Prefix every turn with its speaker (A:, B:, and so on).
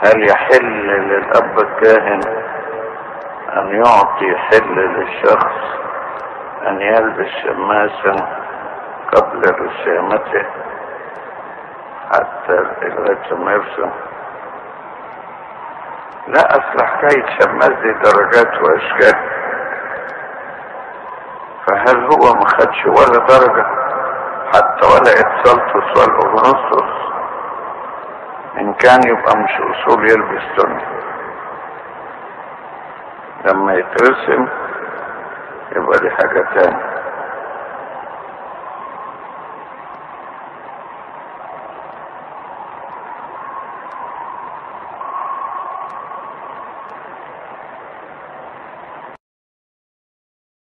A: هل يحل للأب الكاهن أن يعطي حل للشخص أن يلبس شماسا قبل رسامته حتى لغاية ما يرسم لا أصل حكاية شماس دي درجات وأشكال فهل هو ما خدش ولا درجة حتى ولا اتصلتس ولا أغنسطس إن كان يبقى مش أصول يلبس توني لما يترسم يبقى دي حاجة تانية